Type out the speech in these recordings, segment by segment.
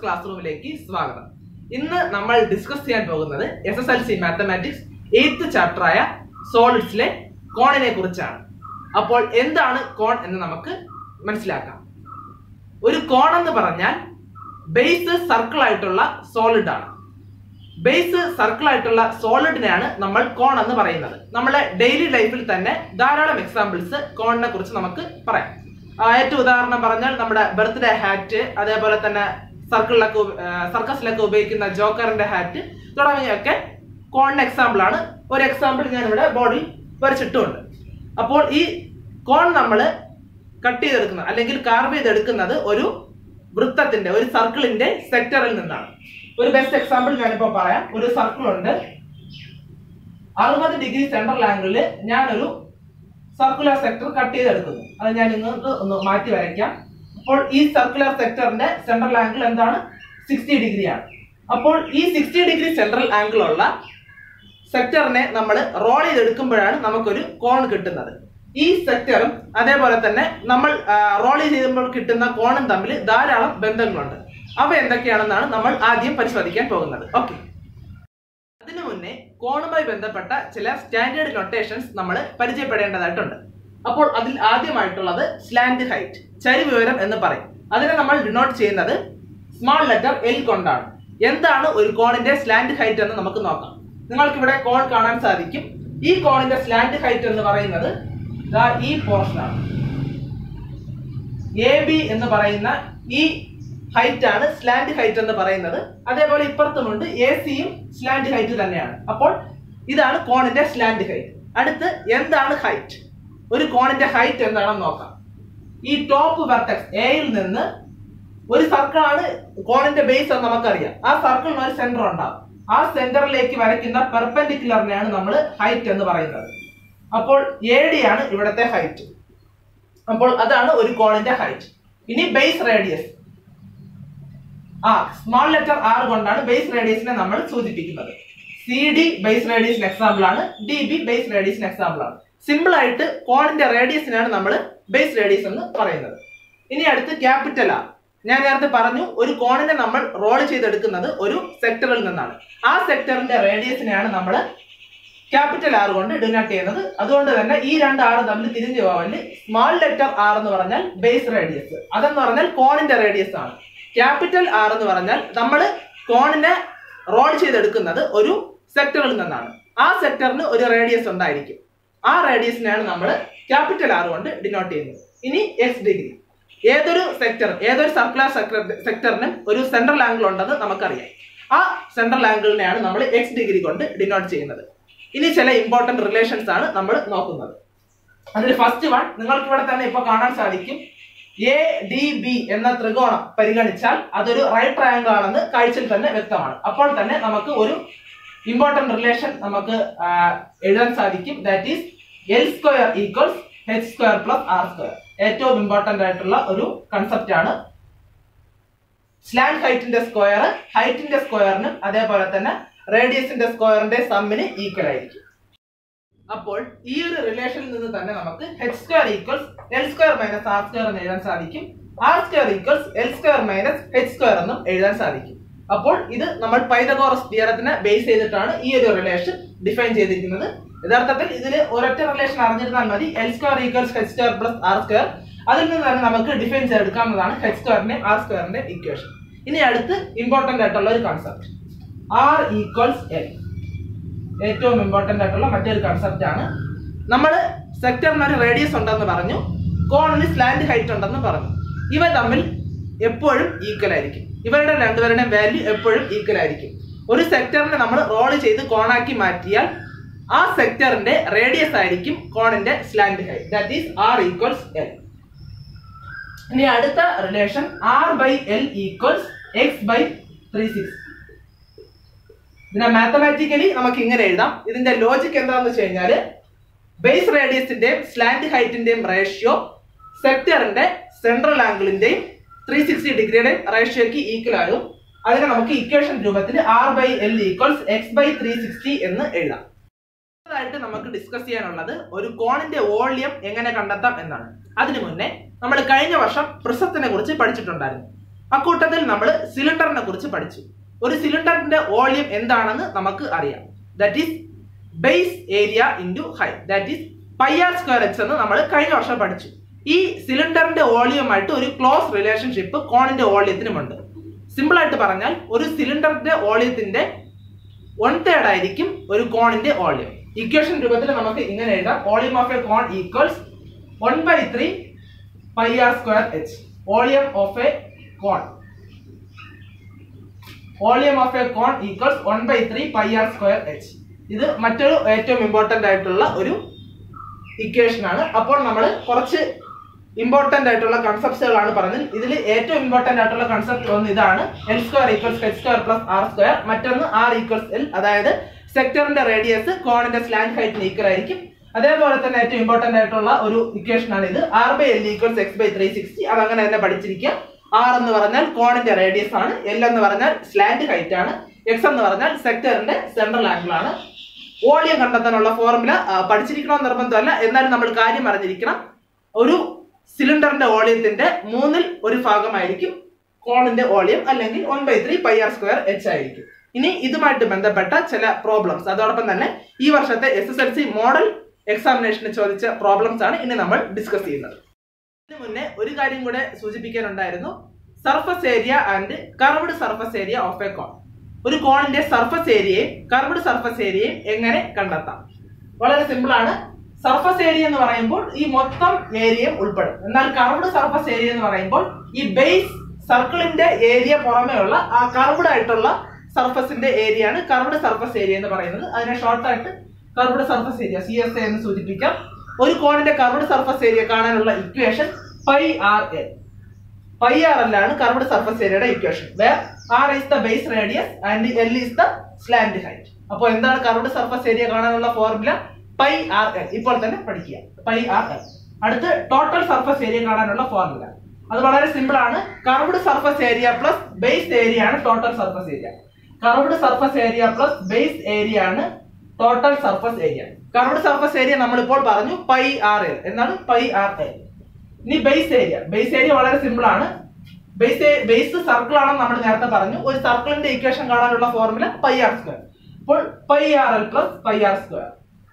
class റൂമിലേക്ക് സ്വാഗതം ഇന്ന് നമ്മൾ ഡിസ്കസ് ചെയ്യാൻ പോകുന്നത് S S L C mathematics eighth ചാപ്റ്ററായ സോളിഡ്സിലെ കോണിനെ കുറിച്ചാണ് അപ്പോൾ എന്താണ് കോൺ എന്ന് നമുക്ക് മനസ്സിലാക്കാം ഒരു കോൺ എന്ന് പറഞ്ഞാൽ ബേസ് സർക്കിൾ ആയിട്ടുള്ള സോളിഡ് ആണ് ബേസ് സർക്കിൾ ആയിട്ടുള്ള സോളിഡിനെയാണ് നമ്മൾ കോൺ എന്ന് പറയുന്നത് നമ്മുടെ ഡെയിലി ലൈഫിൽ തന്നെ ധാരാളം എക്സാമ്പിൾസ് കോണിനെ കുറിച്ച് നമുക്ക് പറയാം ആ, ഏറ്റവും ഉദാഹരണം പറഞ്ഞാൽ നമ്മുടെ ബർത്ത്ഡേ ഹാറ്റ് അതേപോലെ തന്നെ സർക്കിളിലൊക്കെ ഉപ- ആ, സർക്കസിലൊക്കെ ഉപയോഗിക്കുന്ന ജോക്കറിന്റെ ഹാറ്റ് തുടങ്ങിയൊക്കെ കോണിന് എക്സാമ്പിൾ ആണ് ഒരു എക്സാമ്പിൾ ഞാൻ ഇവിടെ ബോർഡിൽ വരച്ചിട്ടുമുണ്ട് അപ്പോൾ ഈ കോൺ നമ്മൾ കട്ട് ചെയ്തെടുക്കുന്നത് അല്ലെങ്കിൽ കാർവ് ചെയ്തെടുക്കുന്നത് ഒരു വൃത്തത്തിന്റെ ഒരു സർക്കിളിന്റെ സെക്ടറിൽ നിന്നാണ് ഒരു ബെസ്റ്റ് എക്സാമ്പിൾ ഞാനിപ്പോ പറയാം ഒരു സർക്കിൾ ഉണ്ട് അറുപത് ഡിഗ്രി സെൻട്രൽ ആംഗിളിൽ ഞാനൊരു സർക്കുലർ സെക്ടർ കട്ട് ചെയ്തെടുക്കുന്നു അത് ഞാൻ ഇങ്ങോട്ട് ഒന്ന് മാറ്റി വരയ്ക്കാം അപ്പോൾ ഈ സർക്കുലർ സെക്ടറിന്റെ സെൻട്രൽ ആംഗിൾ എന്താണ് സിക്സ്റ്റി ഡിഗ്രി ആണ് അപ്പോൾ ഈ സിക്സ്റ്റി ഡിഗ്രി സെൻട്രൽ ആംഗിൾ ഉള്ള സെക്ടറിനെ നമ്മൾ റോൾ ചെയ്തെടുക്കുമ്പോഴാണ് നമുക്കൊരു കോൺ കിട്ടുന്നത് ഈ സെക്ടറും അതേപോലെ തന്നെ നമ്മൾ റോൾ ചെയ്യുമ്പോൾ കിട്ടുന്ന കോണും തമ്മിൽ ധാരാളം ബന്ധങ്ങളുണ്ട് അവ എന്തൊക്കെയാണെന്നാണ് നമ്മൾ ആദ്യം പരിശോധിക്കാൻ പോകുന്നത് ഓക്കെ അതിനു മുന്നേ കോണുമായി ബന്ധപ്പെട്ട ചില സ്റ്റാൻഡേർഡ് നൊട്ടേഷൻസ് നമ്മൾ പരിചയപ്പെടേണ്ടതായിട്ടുണ്ട് അപ്പോൾ അതിൽ ആദ്യമായിട്ടുള്ളത് സ്ലാൻഡ് ഹൈറ്റ് ചരിവ് വിവരം എന്ന് പറയും അതിനെ നമ്മൾ ഡിനോട്ട് ചെയ്യുന്നത് സ്മാൾ ലെറ്റർ എൽ കൊണ്ടാണ് എന്താണ് ഒരു കോണിന്റെ സ്ലാൻഡ് ഹൈറ്റ് എന്ന് നമുക്ക് നോക്കാം നിങ്ങൾക്ക് ഇവിടെ കോൺ കാണാൻ സാധിക്കും ഈ കോണിന്റെ സ്ലാൻഡ് ഹൈറ്റ് എന്ന് പറയുന്നത് ദാ ഈ പോർഷൻ ആണ് എ ബി എന്ന് പറയുന്ന ഈ ഹൈറ്റ് ആണ് സ്ലാൻഡ് ഹൈറ്റ് എന്ന് പറയുന്നത് അതേപോലെ ഇപ്പുറത്തുമുണ്ട് എ സിയും സ്ലാൻഡ് ഹൈറ്റ് തന്നെയാണ് അപ്പോൾ ഇതാണ് കോണിന്റെ സ്ലാൻഡ് ഹൈറ്റ് അടുത്ത് എന്താണ് ഹൈറ്റ് ഒരു കോണിന്റെ ഹൈറ്റ് എന്താണെന്ന് നോക്കാം ഈ ടോപ്പ് വെർട്ടെക്സ് എയിൽ നിന്ന് ഒരു സർക്കിൾ ആണ് കോണിന്റെ ബേസ് എന്ന് നമുക്കറിയാം ആ സർക്കിളിന് ഒരു സെന്റർ ഉണ്ടാവും ആ സെന്ററിലേക്ക് വരയ്ക്കുന്ന പെർപെൻഡിക്കുലറിനെയാണ് നമ്മൾ ഹൈറ്റ് എന്ന് പറയുന്നത് അപ്പോൾ എ ഡി ആണ് ഇവിടുത്തെ ഹൈറ്റ് അപ്പോൾ അതാണ് ഒരു കോണിന്റെ ഹൈറ്റ് ഇനി ബേസ് റേഡിയസ് ആ സ്മാൾ ലെറ്റർ ആർ കൊണ്ടാണ് ബേസ് റേഡിയസിനെ നമ്മൾ സൂചിപ്പിക്കുന്നത് സി ഡി ബേസ് റേഡിയസിന് എക്സാമ്പിൾ ആണ് ഡി ബി ബേസ് റേഡിയസിന് എക്സാമ്പിൾ ആണ് സിമ്പിൾ ആയിട്ട് കോണിന്റെ റേഡിയസിനാണ് നമ്മൾ ബേസ് റേഡിയസ് എന്ന് പറയുന്നത് ഇനി അടുത്ത് ക്യാപിറ്റൽ ആർ ഞാൻ നേരത്തെ പറഞ്ഞു ഒരു കോണിനെ നമ്മൾ റോൾ ചെയ്തെടുക്കുന്നത് ഒരു സെക്ടറിൽ നിന്നാണ് ആ സെക്ടറിന്റെ റേഡിയസിനെയാണ് നമ്മൾ ക്യാപിറ്റൽ ആർ കൊണ്ട് ഡിനോട്ട് ചെയ്യുന്നത് അതുകൊണ്ട് തന്നെ ഈ രണ്ട് ആർ തമ്മിൽ തിരിഞ്ഞു പോകാൻ സ്മാൾ ലെറ്റർ ആർ എന്ന് പറഞ്ഞാൽ ബേസ് റേഡിയസ് അതെന്ന് പറഞ്ഞാൽ കോണിന്റെ റേഡിയസ് ആണ് ക്യാപിറ്റൽ ആർ എന്ന് പറഞ്ഞാൽ നമ്മൾ കോണിനെ റോൾ ചെയ്തെടുക്കുന്നത് ഒരു സെക്ടറിൽ നിന്നാണ് ആ സെക്ടറിന് ഒരു റേഡിയസ് ഉണ്ടായിരിക്കും ആ റേഡിയസിനെയാണ് നമ്മൾ ക്യാപിറ്റൽ ആർ കൊണ്ട് ഡിനോട്ട് ചെയ്യുന്നത് ഇനി എക്സ് ഡിഗ്രി ഏതൊരു സെക്ടർ ഏതൊരു സർക്കുലർ സെക്ടറിനും ഒരു സെൻട്രൽ ആംഗിൾ ഉണ്ടെന്ന് നമുക്കറിയാം ആ സെൻട്രൽ ആംഗിളിനെയാണ് നമ്മൾ എക്സ് ഡിഗ്രി കൊണ്ട് ഡിനോട്ട് ചെയ്യുന്നത് ഇനി ചില ഇമ്പോർട്ടന്റ് റിലേഷൻസ് ആണ് നമ്മൾ നോക്കുന്നത് അതിൽ ഫസ്റ്റ് വൺ നിങ്ങൾക്ക് ഇവിടെ തന്നെ ഇപ്പൊ കാണാൻ സാധിക്കും എ ഡി ബി എന്ന ത്രികോണം പരിഗണിച്ചാൽ അതൊരു റൈറ്റ് ട്രയാങ്കിൾ ആണെന്ന് കാഴ്ചയിൽ തന്നെ വ്യക്തമാണ് അപ്പോൾ തന്നെ നമുക്ക് ഒരു ഇമ്പോർട്ടന്റ് റിലേഷൻ നമുക്ക് ആ, എഴുതാൻ സാധിക്കും that is L square equals H square plus R square ഏറ്റവും ഇമ്പോർട്ടന്റ് ആയിട്ടുള്ള ഒരു കൺസെപ്റ്റ് ആണ് സ്ലാൻഡ് ഹൈറ്റിന്റെ സ്ക്വയർ ഹൈറ്റിന്റെ സ്ക്വയറിനും അതേപോലെ തന്നെ റേഡിയസിന്റെ സ്ക്വയറിന്റെ സമ്മിന് ഈക്വൽ ആയിരിക്കും അപ്പോൾ ഈ ഒരു റിലേഷനിൽ നിന്ന് തന്നെ നമുക്ക് H square equals L square minus R square എന്ന് എഴുതാൻ സാധിക്കും R square equals L square minus H square എന്നും എഴുതാൻ സാധിക്കും അപ്പോൾ ഇത് നമ്മൾ പൈതഗോറസ് തിയറത്തിനെ ബേസ് ചെയ്തിട്ടാണ് ഈ ഒരു റിലേഷൻ ഡിഫൈൻ ചെയ്തിരിക്കുന്നത് യഥാർത്ഥത്തിൽ ഇതിൽ ഒരൊറ്റ റിലേഷൻ അറിഞ്ഞിരുന്നാൽ മതി L square equals H square plus R square അതിൽ നിന്ന് തന്നെ നമുക്ക് ഡിഫൈൻ ചെയ്തെടുക്കാവുന്നതാണ് എച്ച് സ്ക്വയറിന്റെ ആർ സ്ക്വയറിന്റെ ഇക്വേഷൻ ഇനി അടുത്ത് ഇമ്പോർട്ടന്റ് ആയിട്ടുള്ള ഒരു കൺസെപ്റ്റ് ആർ ഈക്വൽസ് എൽ ഏറ്റവും ഇമ്പോർട്ടന്റ് ആയിട്ടുള്ള മറ്റൊരു കൺസെപ്റ്റ് ആണ് നമ്മൾ സെക്ടറിന് ഒരു റേഡിയസ് ഉണ്ടെന്ന് പറഞ്ഞു കോണിന് സ്ലാൻഡ് ഹൈറ്റ് ഉണ്ടെന്ന് പറഞ്ഞു ഇവ തമ്മിൽ എപ്പോഴും ഈക്വൽ ആയിരിക്കും ഇവരുടെ രണ്ടുപേരുടെയും വാല്യൂ എപ്പോഴും ഈക്വൽ ആയിരിക്കും ഒരു സെക്ടറിനെ നമ്മൾ റോൾ ചെയ്ത് കോണാക്കി മാറ്റിയാൽ ആ സെക്ടറിന്റെ റേഡിയസ് ആയിരിക്കും കോണിന്റെ slant height that is R equals L ഇനി അടുത്ത relation R by L equals X by three six ഇതിനെ മാത്തമാറ്റിക്കലി നമുക്ക് ഇങ്ങനെ എഴുതാം ഇതിന്റെ ലോജിക് എന്താണെന്ന് വെച്ച് കഴിഞ്ഞാല് ബേസ് റേഡിയസിന്റെയും സ്ലാൻഡ് ഹൈറ്റിന്റെയും റേഷ്യോ സെക്ടറിന്റെ സെൻട്രൽ ആംഗിളിന്റെയും ത്രീ സിക്സ്റ്റി ഡിഗ്രിയുടെയും റേഷ്യോക്ക് ഈക്വൽ ആകും അതിനെ നമുക്ക് ഇക്വേഷൻ രൂപത്തിൽ R by L equals X by three sixty എന്ന് എഴുതാം അടുത്തതായിട്ട് നമുക്ക് ഡിസ്കസ് ചെയ്യാനുള്ളത് ഒരു കോണിന്റെ വോള്യം എങ്ങനെ കണ്ടെത്താം എന്നാണ് അതിനു മുന്നേ നമ്മൾ കഴിഞ്ഞ വർഷം പ്രിസത്തിനെ കുറിച്ച് പഠിച്ചിട്ടുണ്ടായിരുന്നു അക്കൂട്ടത്തിൽ നമ്മൾ സിലിണ്ടറിനെ കുറിച്ച് പഠിച്ചു ഒരു സിലിണ്ടറിന്റെ വോളിയം എന്താണെന്ന് നമുക്ക് അറിയാം that is base area into height that is pi R square H എന്ന് നമ്മൾ കഴിഞ്ഞ വർഷം പഠിച്ചു ഈ സിലിണ്ടറിന്റെ വോളിയമായിട്ട് ഒരു ക്ലോസ് റിലേഷൻഷിപ്പ് കോണിന്റെ വോളിയത്തിനുമുണ്ട് സിമ്പിൾ ആയിട്ട് പറഞ്ഞാൽ ഒരു സിലിണ്ടറിന്റെ വോളിയത്തിന്റെ വൺ തേർഡ് ആയിരിക്കും ഒരു കോണിന്റെ വോളിയം ഇക്വേഷൻ രൂപത്തിൽ നമുക്ക് ഇങ്ങനെ എഴുതാം volume of a cone equals one by three pi R square H volume of a cone volume of a cone equals one by three pi R square H ഇത് മറ്റൊരു ഏറ്റവും ഇമ്പോർട്ടന്റ് ആയിട്ടുള്ള ഒരു equation ആണ് അപ്പോൾ നമ്മൾ കുറച്ച് ഇമ്പോർട്ടന്റ് ആയിട്ടുള്ള കൺസെപ്റ്റുകളാണ് പറഞ്ഞത് ഇതിൽ ഏറ്റവും ഇമ്പോർട്ടന്റ് ആയിട്ടുള്ള കൺസെപ്റ്റ് ഒന്ന് ഇതാണ് L square equals H square plus R square മറ്റൊന്ന് ആർ ഈക്വൽസ് എൽ അതായത് സെക്ടറിന്റെ റേഡിയസ് കോണിന്റെ സ്ലാൻഡ് ഹൈറ്റിന് ഈക്വൽ ആയിരിക്കും അതേപോലെ തന്നെ ഏറ്റവും ഇമ്പോർട്ടന്റ് ആയിട്ടുള്ള ഒരു ഇക്വേഷൻ ആണ് ഇത് R by L equals X by three sixty അത് അങ്ങനെ തന്നെ പഠിച്ചിരിക്കുക ആർ എന്ന് പറഞ്ഞാൽ കോണിന്റെ റേഡിയസ് ആണ് എൽ എന്ന് പറഞ്ഞാൽ സ്ലാൻഡ് ഹൈറ്റ് ആണ് എക്സ് എന്ന് പറഞ്ഞാൽ സെക്ടറിന്റെ സെൻട്രൽ ആംഗിൾ ആണ് വോളിയം കണ്ടെത്താനുള്ള ഫോർമുല പഠിച്ചിരിക്കണമെന്ന് നിർബന്ധമല്ല എന്നാലും നമ്മൾ കാര്യം അറിഞ്ഞിരിക്കണം ഒരു സിലിണ്ടറിന്റെ വോളിയത്തിന്റെ മൂന്നിൽ ഒരു ഭാഗമായിരിക്കും കോണിന്റെ വോളിയം അല്ലെങ്കിൽ one by three pi R square H ആയിരിക്കും ഇനി ഇതുമായിട്ട് ബന്ധപ്പെട്ട ചില പ്രോബ്ലംസ് അതോടൊപ്പം തന്നെ ഈ വർഷത്തെ S S L C model എക്സാമിനേഷന് ചോദിച്ച പ്രോബ്ലംസ് ആണ് ഇനി നമ്മൾ ഡിസ്കസ് ചെയ്യുന്നത് ഇതിനു മുന്നേ ഒരു കാര്യം കൂടെ സൂചിപ്പിക്കാനുണ്ടായിരുന്നു surface area and curved surface area of a cone ഒരു കോണിന്റെ സർഫസ് ഏരിയയും കർവ്ഡ് സർഫസ് ഏരിയയും എങ്ങനെ കണ്ടെത്താം വളരെ സിമ്പിൾ ആണ് സർഫസ് ഏരിയ എന്ന് പറയുമ്പോൾ ഈ മൊത്തം ഏരിയയും ഉൾപ്പെടും എന്നാൽ കർവ്ഡ് സർഫസ് ഏരിയ എന്ന് പറയുമ്പോൾ ഈ ബേസ് സർക്കിളിന്റെ ഏരിയ പുറമേയുള്ള ആ കർവ്ഡ് ആയിട്ടുള്ള സർഫസിന്റെ ഏരിയ ആണ് കർവ്ഡ് സർഫസ് ഏരിയ എന്ന് പറയുന്നത് അതിനെ ഷോർട്ട് ആയിട്ട് curved surface area C S A എന്ന് സൂചിപ്പിക്കാം ഒരു കോണിന്റെ കർവ്ഡ് സർഫസ് ഏരിയ കാണാനുള്ള equation pi R L pi R L ആണ് കർവ്ഡ് സർഫസ് ഏരിയയുടെ equation where R is the base radius and L is the slant height അപ്പോൾ എന്താണ് curved surface area കാണാനുള്ള ഫോർമുല പൈ ആർ എൽ ഇപ്പോൾ തന്നെ പഠിക്കുക pi R L അടുത്ത് total surface area കാണാനുള്ള ഫോർമുല അത് വളരെ സിമ്പിൾ ആണ് curved surface area plus base area ആണ് total surface area curved surface area plus base area ആണ് total surface area curved surface area നമ്മളിപ്പോൾ പറഞ്ഞു പൈ ആർ എൽ എന്നാണ് പൈ ആർ എൽ ഇനി ബേസ് ഏരിയ ബേസ് ഏരിയ വളരെ simple ആണ് base base circle ആണെന്ന് നമ്മൾ നേരത്തെ പറഞ്ഞു ഒരു സർക്കിളിന്റെ ഇക്വേഷൻ കാണാനുള്ള ഫോർമുല പൈ ആർ സ്ക്വയർ അപ്പോൾ pi R L plus pi R square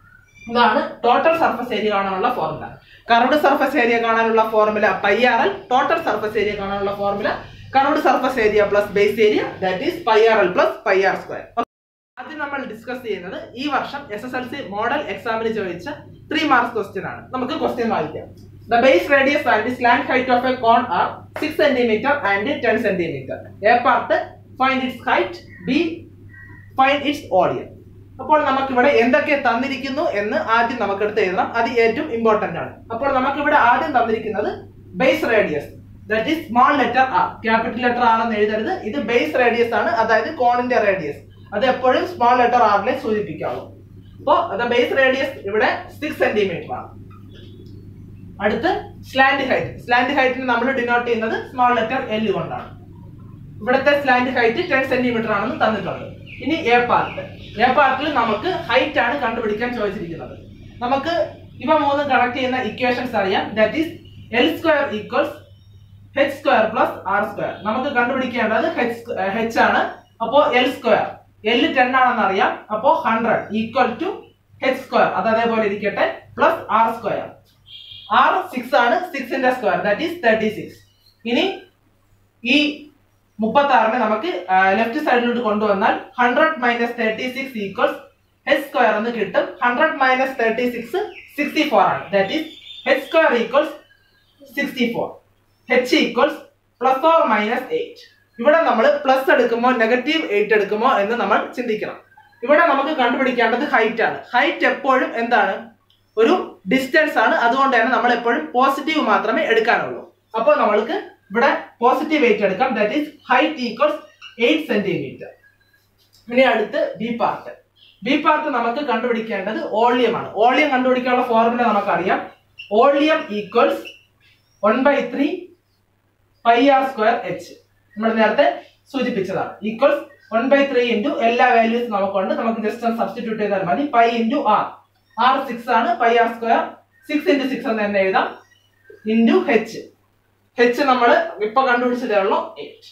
ഇതാണ് ടോട്ടൽ സർഫസ് ഏരിയ കാണാനുള്ള ഫോർമുല കർവ്ഡ് സർഫസ് ഏരിയ കാണാനുള്ള formula pi R L total surface area കാണാനുള്ള formula curved surface area plus base area that is pi R L plus pi R square ആദ്യം നമ്മൾ discuss ചെയ്യുന്നത് ഈ വർഷം S S L C model എക്സാമിന് ചോദിച്ച three marks question ആണ് നമുക്ക് ക്വസ്റ്റ്യൻ വായിക്കാം the base radius and slant height of a cone are six centimetre and ten centimetre A part find its height B find its ഓഡിയൻ അപ്പോൾ നമുക്ക് ഇവിടെ എന്തൊക്കെ തന്നിരിക്കുന്നു എന്ന് ആദ്യം നമുക്കെടുത്ത് എഴുതണം അത് ഏറ്റവും ഇമ്പോർട്ടന്റ് ആണ് അപ്പോൾ നമുക്ക് ഇവിടെ ആദ്യം തന്നിരിക്കുന്നത് base radius that is small letter R capital letter R എന്ന് എഴുതരുത് ഇത് ബേസ് റേഡിയസ് ആണ് അതായത് കോണിന്റെ റേഡിയസ് അത് എപ്പോഴും സ്മോൾ ലെറ്റർ ആറിലെ സൂചിപ്പിക്കാവൂ അപ്പോൾ ദ ബേസ് റേഡിയസ് ഇവിടെ സിക്സ് സെന്റിമീറ്റർ ആണ് അടുത്ത് സ്ലാൻഡ് ഹൈറ്റ് സ്ലാൻഡ് ഹൈറ്റിന് നമ്മൾ ഡിനോട്ട് ചെയ്യുന്നത് സ്മോൾ ലെറ്റർ എൽ കൊണ്ടാണ് ഇവിടുത്തെ സ്ലാൻഡ് ഹൈറ്റ് ടെൻ സെന്റിമീറ്റർ ആണെന്ന് തന്നിട്ടുണ്ട് ഇനി എ പാർട്ട് എ പാർട്ടിൽ നമുക്ക് ഹൈറ്റ് ആണ് കണ്ടുപിടിക്കാൻ ചോദിച്ചിരിക്കുന്നത് നമുക്ക് ഇവ മൂന്നും കണക്ട് ചെയ്യുന്ന ഇക്വേഷൻസ് അറിയാം that is L square equals H square plus R square നമുക്ക് കണ്ടുപിടിക്കേണ്ടത് ഹെച്ച് ഹെച്ച് ആണ് അപ്പോ എൽ സ്ക്വയർ എൽ ടെൻ ആണെന്ന് അറിയാം അപ്പോ hundred equal to H square അത് അതേപോലെ ഇരിക്കട്ടെ plus R square R six ആണ് സിക്സിന്റെ square that is thirty six ഇനി ഈ മുപ്പത്തി ആറിനെ നമുക്ക് ലെഫ്റ്റ് സൈഡിലോട്ട് കൊണ്ടുവന്നാൽ hundred minus thirty six equals H square എന്ന് കിട്ടും hundred minus thirty six sixty four ആണ് that is H square equals sixty four H equals plus or minus eight ഇവിടെ നമ്മൾ പ്ലസ് എടുക്കുമോ നെഗറ്റീവ് എയ്റ്റ് എടുക്കുമോ എന്ന് നമ്മൾ ചിന്തിക്കണം ഇവിടെ നമുക്ക് കണ്ടുപിടിക്കേണ്ടത് ഹൈറ്റ് ആണ് ഹൈറ്റ് എപ്പോഴും എന്താണ് ഒരു ഡിസ്റ്റൻസ് ആണ് അതുകൊണ്ട് തന്നെ നമ്മൾ എപ്പോഴും പോസിറ്റീവ് മാത്രമേ എടുക്കാനുള്ളൂ അപ്പോൾ നമ്മൾക്ക് ഇവിടെ പോസിറ്റീവ് എയ്റ്റ് എടുക്കാം that is height equals eight centimetre ഇനി അടുത്ത് ബി പാർട്ട് ബി പാർട്ട് നമുക്ക് കണ്ടുപിടിക്കേണ്ടത് വോളിയം ആണ് വോളിയം കണ്ടുപിടിക്കാനുള്ള ഫോർമുല നമുക്കറിയാം volume equals one by three pi R square H നമ്മൾ നേരത്തെ സൂചിപ്പിച്ചതാണ് equals one by three into എല്ലാ വാല്യൂസ് നമുക്കുണ്ട് നമുക്ക് ജസ്റ്റ് സബ്സ്റ്റിറ്റ്യൂട്ട് ചെയ്താൽ മതി pi into R R six ആണ് pi R square six into six എന്ന് തന്നെ എഴുതാം ഇൻറ്റു ഹെച്ച് ഹെച്ച് നമ്മൾ ഇപ്പൊ കണ്ടുപിടിച്ചതേ ഉള്ളൂ എയ്റ്റ്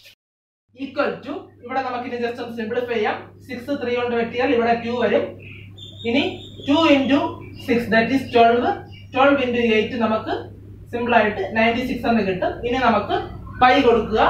ഈക്വൽ ടു ഇവിടെ നമുക്ക് ഇനി ജസ്റ്റ് ഒന്ന് സിംപ്ലിഫൈ ചെയ്യാം സിക്സ് ത്രീ കൊണ്ട് വെട്ടിയാൽ ഇവിടെ ടു വരും ഇനി two into six that is twelve twelve into eight നമുക്ക് സിമ്പിൾ ആയിട്ട് നയൻറ്റി സിക്സ് എന്ന് കിട്ടും ഇനി നമുക്ക് പൈ കൊടുക്കുക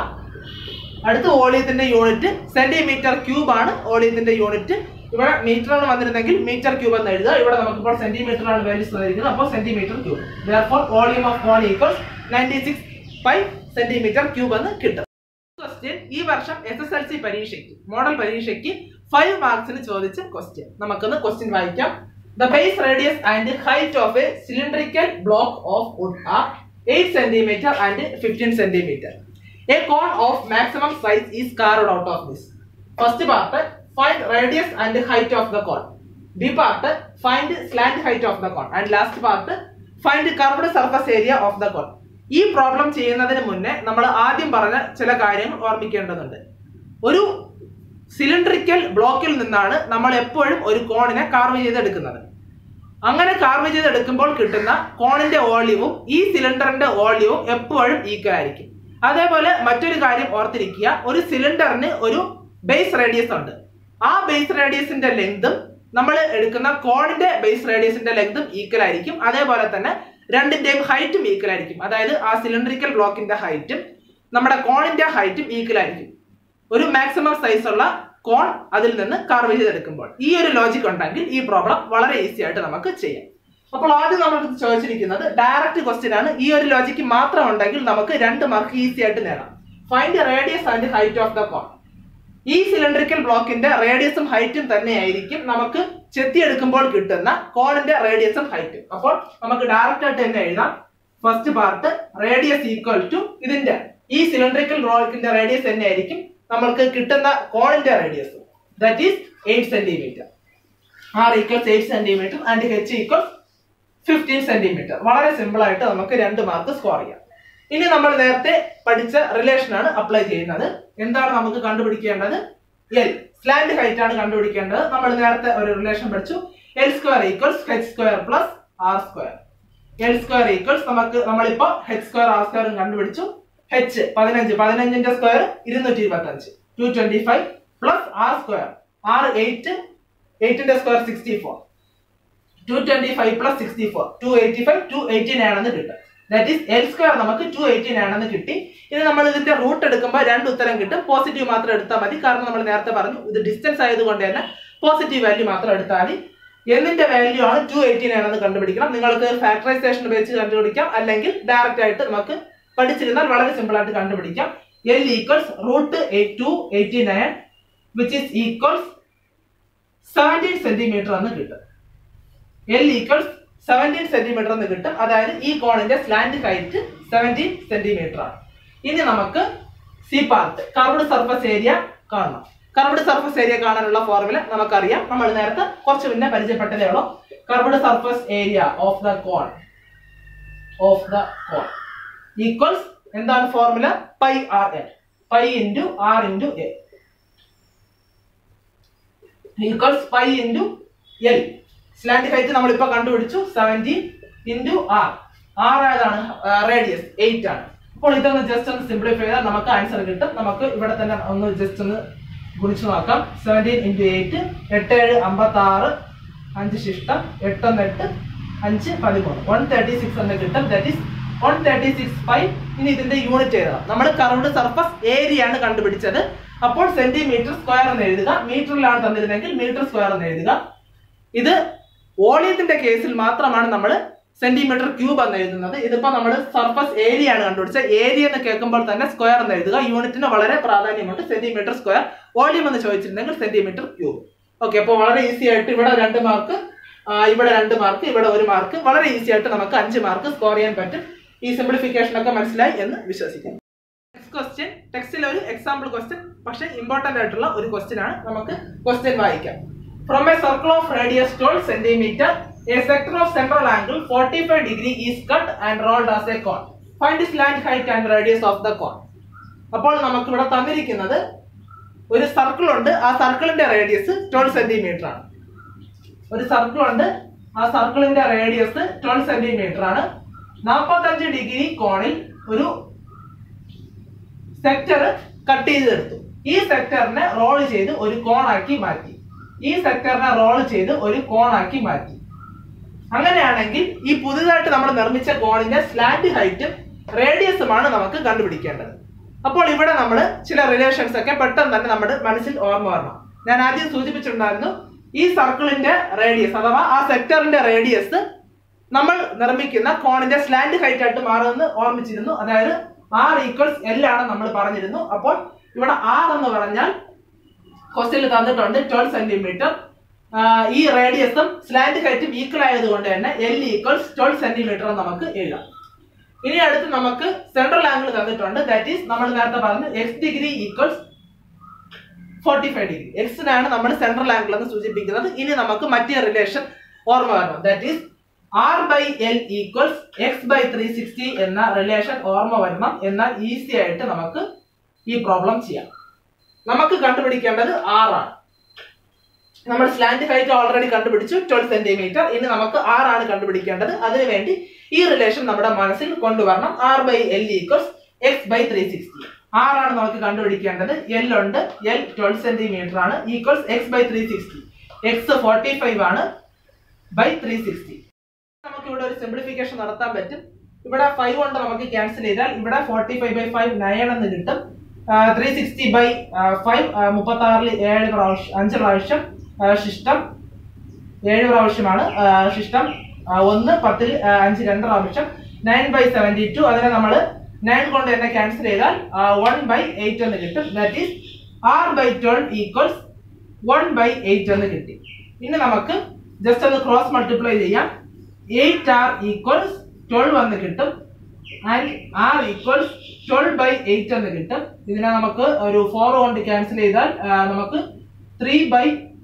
അടുത്ത വോളിയത്തിന്റെ യൂണിറ്റ് സെന്റിമീറ്റർ ക്യൂബ് ആണ് വോളിയത്തിന്റെ യൂണിറ്റ് ഇവിടെ മീറ്റർ ആണ് വന്നിരുന്നെങ്കിൽ മീറ്റർ ക്യൂബ് എന്ന് എഴുതുക ഇവിടെ നമുക്കിപ്പോൾ സെന്റിമീറ്റർ ആണ് വാല്യൂസ് തന്നിരിക്കുന്നത് അപ്പോൾ centimetre cube therefore volume of cone equals ninety six five centimetre cube എന്ന് കിട്ടും ക്വസ്റ്റ്യൻ ഈ വർഷം എസ് എസ് എൽ സി പരീക്ഷയ്ക്ക് മോഡൽ പരീക്ഷയ്ക്ക് ഫൈവ് മാർക്സിന് ചോദിച്ച ക്വസ്റ്റ്യൻ നമുക്കൊന്ന് ക്വസ്റ്റ്യൻ വായിക്കാം the base radius and height of a cylindrical block of wood are eight centimetre and fifteen centimetre a cone of maximum size is carved out of this first part find radius and height of the cone B part find slant height of the cone and last part find curved surface area of the cone ഈ problem ചെയ്യുന്നതിന് മുന്നേ നമ്മൾ ആദ്യം പറഞ്ഞ ചില കാര്യങ്ങൾ ഓർമ്മിക്കേണ്ടതുണ്ട് ഒരു സിലിണ്ടറിക്കൽ ബ്ലോക്കിൽ നിന്നാണ് നമ്മൾ എപ്പോഴും ഒരു കോണിനെ കാർവ് ചെയ്തെടുക്കുന്നത് അങ്ങനെ കാർവ് ചെയ്തെടുക്കുമ്പോൾ കിട്ടുന്ന കോണിന്റെ വോള്യവും ഈ സിലിണ്ടറിന്റെ വോള്യവും എപ്പോഴും ഈക്വൽ ആയിരിക്കും അതേപോലെ മറ്റൊരു കാര്യം ഓർത്തിരിക്കുക ഒരു സിലിണ്ടറിന് ഒരു ബേസ് റേഡിയസ് ഉണ്ട് ആ ബേസ് റേഡിയസിന്റെ ലെങ്തും നമ്മൾ എടുക്കുന്ന കോണിന്റെ ബേസ് റേഡിയസിന്റെ ലെങ്തും ഈക്വൽ ആയിരിക്കും അതേപോലെ തന്നെ രണ്ടിന്റെയും ഹൈറ്റും ഈക്വൽ ആയിരിക്കും അതായത് ആ സിലിണ്ടറിക്കൽ ബ്ലോക്കിന്റെ ഹൈറ്റും നമ്മുടെ കോണിന്റെ ഹൈറ്റും ഈക്വൽ ആയിരിക്കും ഒരു മാക്സിമം സൈസ് ഉള്ള കോൺ അതിൽ നിന്ന് കാർവ് ചെയ്തെടുക്കുമ്പോൾ ഈ ഒരു ലോജിക് ഉണ്ടെങ്കിൽ ഈ പ്രോബ്ലം വളരെ ഈസി ആയിട്ട് നമുക്ക് ചെയ്യാം അപ്പോൾ ആദ്യം നമ്മൾ ചോദിച്ചിരിക്കുന്നത് ഡയറക്റ്റ് ക്വസ്റ്റ്യൻ ആണ് ഈ ഒരു ലോജിക്ക് മാത്രം ഉണ്ടെങ്കിൽ നമുക്ക് രണ്ട് മാർക്ക് ഈസി ആയിട്ട് നേടാം find radius and height of the cone ഈ സിലിണ്ടറിക്കൽ ബ്ലോക്കിന്റെ റേഡിയസും ഹൈറ്റും തന്നെയായിരിക്കും നമുക്ക് ചെത്തിയെടുക്കുമ്പോൾ കിട്ടുന്ന കോണിന്റെ റേഡിയസും ഹൈറ്റും അപ്പോൾ നമുക്ക് ഡയറക്റ്റ് ആയിട്ട് തന്നെ എഴുതാം first part radius equal to ഇതിന്റെ ഈ സിലിണ്ടറിക്കൽ ബ്ലോക്കിന്റെ റേഡിയസ് തന്നെയായിരിക്കും നമ്മൾക്ക് കിട്ടുന്ന കോണിന്റെ radius that is eight centimetre R equals eight centimetre and H equals fifteen centimetre വളരെ സിമ്പിൾ ആയിട്ട് നമുക്ക് രണ്ട് മാർക്ക് സ്കോർ ചെയ്യാം ഇനി നമ്മൾ നേരത്തെ പഠിച്ച റിലേഷൻ ആണ് അപ്ലൈ ചെയ്യുന്നത് എന്താണ് നമുക്ക് കണ്ടുപിടിക്കേണ്ടത് എൽ സ്ലാൻഡ് ഹൈറ്റ് ആണ് കണ്ടുപിടിക്കേണ്ടത് നമ്മൾ നേരത്തെ ഒരു റിലേഷൻ പഠിച്ചു L square equals H square plus R square L square equals നമുക്ക് നമ്മളിപ്പോ എച്ച് സ്ക്വയർ ആർ സ്ക്വയറും കണ്ടുപിടിച്ചു എച്ച് പതിനഞ്ച് പതിനഞ്ചിന്റെ സ്ക്വയർ ഇരുന്നൂറ്റി ഇരുപത്തി അഞ്ച് two twenty five plus R square R eight എയ്റ്റിന്റെ square sixty four two twenty five plus sixty four two eighty five two eighteen ആണെന്ന് കിട്ടും ദാറ്റ് ഈസ് എൽ സ്ക്വയർ നമുക്ക് ടു എയ്റ്റീൻ ആണെന്ന് കിട്ടി ഇനി നമ്മൾ ഇതിന്റെ റൂട്ട് എടുക്കുമ്പോൾ രണ്ട് ഉത്തരം കിട്ടും പോസിറ്റീവ് മാത്രം എടുത്താൽ മതി കാരണം നമ്മൾ നേരത്തെ പറഞ്ഞു ഇത് ഡിസ്റ്റൻസ് ആയതുകൊണ്ട് തന്നെ പോസിറ്റീവ് വാല്യൂ മാത്രം എടുത്താൽ മതി എന്നിന്റെ വാല്യൂ ആണ് ടു എയ്റ്റീൻ ആണെന്ന് കണ്ടുപിടിക്കണം നിങ്ങൾക്ക് ഫാക്ടറൈസേഷൻ വെച്ച് കണ്ടുപിടിക്കാം അല്ലെങ്കിൽ ഡയറക്റ്റ് ആയിട്ട് നമുക്ക് പഠിച്ചിരുന്നാൽ വളരെ സിമ്പിൾ ആയിട്ട് കണ്ടുപിടിക്കാം L equals root eight two eighty nine which is equals seventeen centimetre എന്ന് കിട്ടും എൽ ഈക്വൽസ് സെവൻറ്റീൻ സെന്റിമീറ്റർ എന്ന് കിട്ടും അതായത് ഈ കോണിന്റെ സ്ലാൻഡ് ഹൈറ്റ് സെവൻറ്റീൻ സെന്റിമീറ്റർ ആണ് ഇനി നമുക്ക് C part curved surface area കാണണം കർവ്ഡ് സർഫസ് ഏരിയ കാണാനുള്ള ഫോർമുല നമുക്കറിയാം നമ്മൾ നേരത്തെ കുറച്ച് മുന്നേ പരിചയപ്പെട്ടതേ ഉള്ളൂ curved surface area of the cone of the cone equals എന്താണ് formula pi R L pi into R into A equals pi into L slant height നമ്മളിപ്പോ കണ്ടുപിടിച്ചു സെവൻറ്റീൻ ഇൻറ്റു ആർ ആർ ഏതാണ് റേഡിയസ് എയ്റ്റ് ആണ് അപ്പോൾ ഇതൊന്ന് just ഒന്ന് simplify ചെയ്താൽ നമുക്ക് ആൻസർ കിട്ടും നമുക്ക് ഇവിടെ തന്നെ ഒന്ന് ജസ്റ്റ് ഒന്ന് ഗുണിച്ചു നോക്കാം സെവൻറ്റീൻ ഇൻറ്റു എയ്റ്റ് എട്ട് ഏഴ് അമ്പത്തി ആറ് അഞ്ച് ശിഷ്ടം എട്ടൊന്ന് എട്ട് അഞ്ച് പതിമൂന്ന് വൺ തേർട്ടി സിക്സ് എന്ന് കിട്ടും that is one thirty six five ഇനി ഇതിന്റെ യൂണിറ്റ് എഴുതണം നമ്മൾ കറൗണ്ട് സർഫസ് ഏരിയ ആണ് കണ്ടുപിടിച്ചത് അപ്പോൾ സെന്റിമീറ്റർ സ്ക്വയർ എന്ന് എഴുതുക മീറ്ററിലാണ് തന്നിരുന്നെങ്കിൽ മീറ്റർ സ്ക്വയർ എന്ന് എഴുതുക ഇത് വോളിയത്തിന്റെ കേസിൽ മാത്രമാണ് നമ്മൾ സെന്റിമീറ്റർ ക്യൂബ് എന്ന് എഴുതുന്നത് ഇതിപ്പോ നമ്മൾ സർഫസ് ഏരിയ ആണ് കണ്ടുപിടിച്ചത് ഏരിയ എന്ന് കേൾക്കുമ്പോൾ തന്നെ സ്ക്വയർ എന്ന് എഴുതുക യൂണിറ്റിന് വളരെ പ്രാധാന്യമുണ്ട് സെന്റിമീറ്റർ സ്ക്വയർ വോളിയം എന്ന് ചോദിച്ചിട്ടുണ്ടെങ്കിൽ സെന്റിമീറ്റർ ക്യൂബ് ഓക്കെ അപ്പോൾ വളരെ ഈസി ആയിട്ട് ഇവിടെ രണ്ട് മാർക്ക് ഇവിടെ രണ്ട് മാർക്ക് ഇവിടെ ഒരു മാർക്ക് വളരെ ഈസി ആയിട്ട് നമുക്ക് അഞ്ച് മാർക്ക് സ്കോർ ചെയ്യാൻ പറ്റും ഈ സിംപ്ലിഫിക്കേഷൻ ഒക്കെ മനസ്സിലായി എന്ന് വിശ്വസിക്കുന്നു നെക്സ്റ്റ് ക്വസ്റ്റ്യൻ ടെക്സ്റ്റിൽ ഒരു എക്സാമ്പിൾ ക്വസ്റ്റ്യൻ പക്ഷെ ഇമ്പോർട്ടന്റ് ആയിട്ടുള്ള ഒരു ക്വസ്റ്റ്യൻ ആണ് നമുക്ക് ക്വസ്റ്റ്യൻ വായിക്കാം from a circle of radius 12 centimetre a sector of central angle 45 degree is cut and rolled as a cone find slant height and radius of the cone അപ്പോൾ നമുക്ക് ഇവിടെ തന്നിരിക്കുന്നത് ഒരു സർക്കിൾ ഉണ്ട് ആ സർക്കിളിന്റെ റേഡിയസ് 12 സെന്റിമീറ്റർ ആണ് ഒരു സർക്കിൾ ഉണ്ട് ആ സർക്കിളിന്റെ റേഡിയസ് 12 സെന്റിമീറ്റർ ആണ് 45 ഡിഗ്രി കോണിൽ ഒരു സെക്ടർ കട്ട് ചെയ്തെടുത്തു ഈ സെക്ടറിനെ റോൾ ചെയ്ത് ഒരു കോണാക്കി മാറ്റി ഈ സെക്ടറിനെ റോൾ ചെയ്ത് ഒരു കോണാക്കി മാറ്റി അങ്ങനെയാണെങ്കിൽ ഈ പുതിയതായിട്ട് നമ്മൾ നിർമ്മിച്ച കോണിന്റെ സ്ലാൻഡ് ഹൈറ്റും റേഡിയസുമാണ് നമുക്ക് കണ്ടുപിടിക്കേണ്ടത് അപ്പോൾ ഇവിടെ നമ്മൾ ചില റിലേഷൻസ് ഒക്കെ പെട്ടെന്ന് തന്നെ നമ്മുടെ മനസ്സിൽ ഓർമ്മ വരണം ഞാൻ ആദ്യം സൂചിപ്പിച്ചിട്ടുണ്ടായിരുന്നു ഈ സർക്കിളിന്റെ റേഡിയസ് അഥവാ ആ സെക്ടറിന്റെ റേഡിയസ് നമ്മൾ നിർമ്മിക്കുന്ന കോണിന്റെ സ്ലാൻഡ് ഹൈറ്റ് ആയിട്ട് മാറുമെന്ന് ഓർമ്മിച്ചിരുന്നു അതായത് ആർ ഈക്വൽസ് എൽ ആണ് നമ്മൾ പറഞ്ഞിരുന്നു അപ്പോൾ ഇവിടെ ആർ എന്ന് പറഞ്ഞാൽ ക്വസ്റ്റ്യനിൽ തന്നിട്ടുണ്ട് ട്വൽവ് സെന്റിമീറ്റർ ഈ റേഡിയസും സ്ലാൻഡ് ഹൈറ്റും ഈക്വൽ ആയതുകൊണ്ട് തന്നെ എൽ ഈക്വൽസ് ട്വൽവ് സെന്റിമീറ്റർ നമുക്ക് എഴുതാം ഇനി അടുത്ത് നമുക്ക് സെൻട്രൽ ആംഗിൾ തന്നിട്ടുണ്ട് ദാറ്റ് ഈസ് നമ്മൾ നേരത്തെ പറഞ്ഞു X degree equals forty five degree എക്സിനാണ് നമ്മൾ സെൻട്രൽ ആംഗിൾ എന്ന് സൂചിപ്പിക്കുന്നത് ഇനി നമുക്ക് മറ്റേ റിലേഷൻ ഓർമ്മ വരണം that is R by L equals X by three sixty എന്ന റിലേഷൻ ഓർമ്മ വരണം എന്നാൽ ഈസി ആയിട്ട് നമുക്ക് ഈ പ്രോബ്ലം ചെയ്യാം നമുക്ക് കണ്ടുപിടിക്കേണ്ടത് ആർ ആണ് നമ്മൾ സ്ലാൻഡ് ഹൈറ്റ് ഓൾറെഡി കണ്ടുപിടിച്ചു ട്വൽവ് സെന്റിമീറ്റർ ഇനി നമുക്ക് ആർ ആണ് കണ്ടുപിടിക്കേണ്ടത് അതിനുവേണ്ടി ഈ റിലേഷൻ നമ്മുടെ മനസ്സിൽ കൊണ്ടുവരണം R by L equals X by three sixty R ആണ് നമുക്ക് കണ്ടുപിടിക്കേണ്ടത് എൽ ഉണ്ട് എൽ ട്വൽവ് സെന്റിമീറ്റർ ആണ് equals X by three sixty X forty five ആണ് ബൈ ത്രീ സിക്സ്റ്റി നമുക്ക് ഇവിടെ ഒരു സിംപ്ലിഫിക്കേഷൻ നടത്താൻ പറ്റും ഇവിടെ ഫൈവ് കൊണ്ട് നമുക്ക് ക്യാൻസൽ ചെയ്താൽ ഇവിടെ forty five by five nine എന്ന് കിട്ടും ത്രീ സിക്സ്റ്റി ബൈ ഫൈവ് മുപ്പത്തി ആറിൽ ഏഴ് പ്രാവശ്യം അഞ്ച് പ്രാവശ്യം ആ, ശിഷ്ടം ഏഴ് പ്രാവശ്യമാണ് ആ, ശിഷ്ടം ആ, ഒന്ന് പത്തിൽ ആ, അഞ്ച് രണ്ട് പ്രാവശ്യം നയൻ ബൈ സെവൻറ്റി ടു അതിനെ നമ്മൾ നയൻ കൊണ്ട് തന്നെ ക്യാൻസൽ ചെയ്താൽ വൺ ബൈ എയ്റ്റ് എന്ന് കിട്ടും that is R by twelve equals one by eight എന്ന് കിട്ടി ഇനി നമുക്ക് ജസ്റ്റ് ഒന്ന് ക്രോസ് മൾട്ടിപ്ലൈ ചെയ്യാം എയ്റ്റ് ആർ ഈക്വൽസ് ട്വൽവ് എന്ന് കിട്ടും and R equals twelve by eight എന്ന് കിട്ടും ഇതിനെ നമുക്ക് ഒരു ഫോർ കൊണ്ട് ക്യാൻസൽ ചെയ്താൽ ആ, നമുക്ക് ത്രീ ബൈ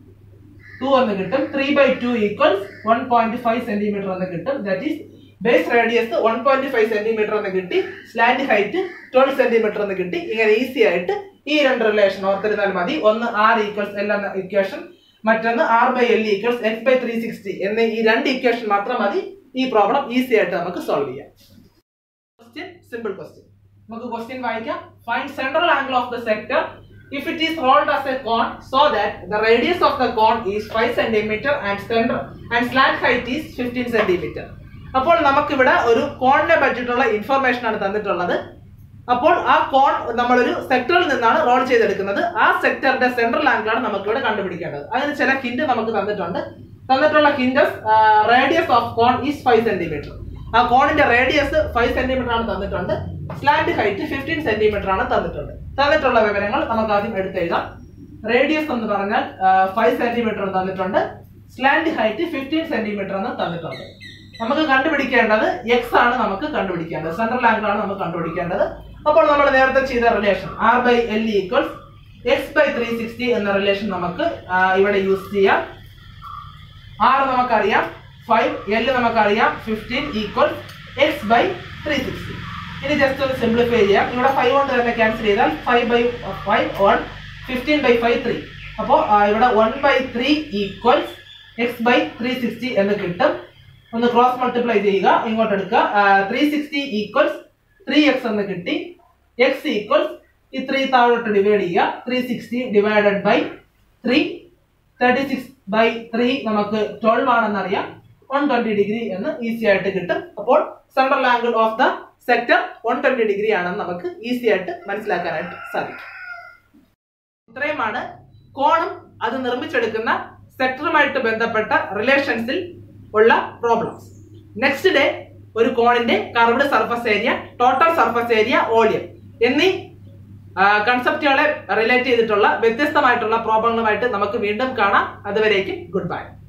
ടു എന്ന് കിട്ടും three by two equals one point five centimetre എന്ന് കിട്ടും that is base radius one point five centimetre എന്ന് കിട്ടി സ്ലാൻഡ് ഹൈറ്റ് ട്വൽവ് സെന്റിമീറ്റർ എന്ന് കിട്ടി ഇങ്ങനെ ഈസി ആയിട്ട് ഈ രണ്ട് റിലേഷൻ ഓർത്തിരുന്നാൽ മതി ഒന്ന് ആർ ഈക്വൽസ് എൽ എന്ന ഇക്വേഷൻ മറ്റൊന്ന് R by L equals X by three sixty എന്നീ ഈ രണ്ട് ഇക്വേഷൻ മാത്രം മതി ഈ പ്രോബ്ലം ഈസി ആയിട്ട് നമുക്ക് സോൾവ് ചെയ്യാം ക്വസ്റ്റ്യൻ സിമ്പിൾ ക്വസ്റ്റ്യൻ നമുക്ക് ക്വസ്റ്റ്യൻ വായിക്കാം find central angle of the sector if it is rolled as a cone so that the radius of the cone is 5 centimeter and center and slant height is 15 centimeter അപ്പോൾ നമുക്കിവിടെ ഒരു കോണിനെ പറ്റിയിട്ടുള്ള information ആണ് തന്നിട്ടുള്ളത് അപ്പോൾ ആ കോൺ നമ്മളൊരു സെക്ടറിൽ നിന്നാണ് റോൾ ചെയ്തെടുക്കുന്നത് ആ സെക്ടറിന്റെ സെൻട്രൽ ആംഗിൾ ആണ് നമുക്ക് ഇവിടെ കണ്ടുപിടിക്കേണ്ടത് അതിന് ചില ഹിന്റ് നമുക്ക് തന്നിട്ടുണ്ട് തന്നിട്ടുള്ള hints radius of cone is five centimetre ആ കോണിന്റെ റേഡിയസ് ഫൈവ് സെന്റിമീറ്റർ ആണ് തന്നിട്ടുണ്ട് സ്ലാൻഡ് ഹൈറ്റ് ഫിഫ്റ്റീൻ സെന്റിമീറ്റർ ആണ് തന്നിട്ടുണ്ട് തന്നിട്ടുള്ള വിവരങ്ങൾ നമുക്ക് ആദ്യം എടുത്തെഴുതാം റേഡിയസ് എന്ന് പറഞ്ഞാൽ ഫൈവ് സെന്റിമീറ്റർ തന്നിട്ടുണ്ട് സ്ലാൻഡ് ഹൈറ്റ് ഫിഫ്റ്റീൻ സെന്റിമീറ്റർ എന്ന് തന്നിട്ടുണ്ട് നമുക്ക് കണ്ടുപിടിക്കേണ്ടത് എക്സ് ആണ് നമുക്ക് കണ്ടുപിടിക്കേണ്ടത് സെൻട്രൽ ആംഗിൾ ആണ് നമുക്ക് കണ്ടുപിടിക്കേണ്ടത് അപ്പോൾ നമ്മൾ നേരത്തെ ചെയ്ത relation R by L equals X by three sixty എന്ന റിലേഷൻ നമുക്ക് ആ, ഇവിടെ യൂസ് ചെയ്യാം ആർ നമുക്കറിയാം ഫൈവ് എൽ നമുക്കറിയാം fifteen equal x by three sixty ഇനി ജസ്റ്റ് ഒന്ന് സിംപ്ലിഫൈ ചെയ്യാം ഇവിടെ ഫൈവ് കൊണ്ട് തന്നെ ക്യാൻസൽ ചെയ്താൽ five by five one fifteen by five three അപ്പോൾ ഇവിടെ one by three equals X by three sixty എന്ന് കിട്ടും ഒന്ന് ക്രോസ് മൾട്ടിപ്ലൈ ചെയ്യുക ഇങ്ങോട്ട് എടുക്കുക three sixty equals three x എന്ന് കിട്ടി എക്സ് ഈക്വൽസ് ഈ ത്രീ താഴോട്ട് ഡിവൈഡ് ചെയ്യുക three sixty divided by three thirty six by three നമുക്ക് ട്വൽവ് ആണെന്ന് അറിയാം വൺ ട്വന്റി ഡിഗ്രി എന്ന് ഈസി ആയിട്ട് കിട്ടും അപ്പോൾ central angle of the sector one twenty degree ആണെന്ന് നമുക്ക് ഈസി ആയിട്ട് മനസ്സിലാക്കാനായിട്ട് സാധിക്കും ഇത്രയുമാണ് കോണും അത് നിർമ്മിച്ചെടുക്കുന്ന സെക്ടറുമായിട്ട് ബന്ധപ്പെട്ട റിലേഷൻസിൽ ഉള്ള പ്രോബ്ലംസ് നെക്സ്റ്റ് ഡേ ഒരു കോണിന്റെ curved surface area total surface area volume എന്നീ കൺസെപ്റ്റുകളെ റിലേറ്റ് ചെയ്തിട്ടുള്ള വ്യത്യസ്തമായിട്ടുള്ള പ്രോബ്ലങ്ങളുമായിട്ട് നമുക്ക് വീണ്ടും കാണാം അതുവരേക്കും ഗുഡ് ബൈ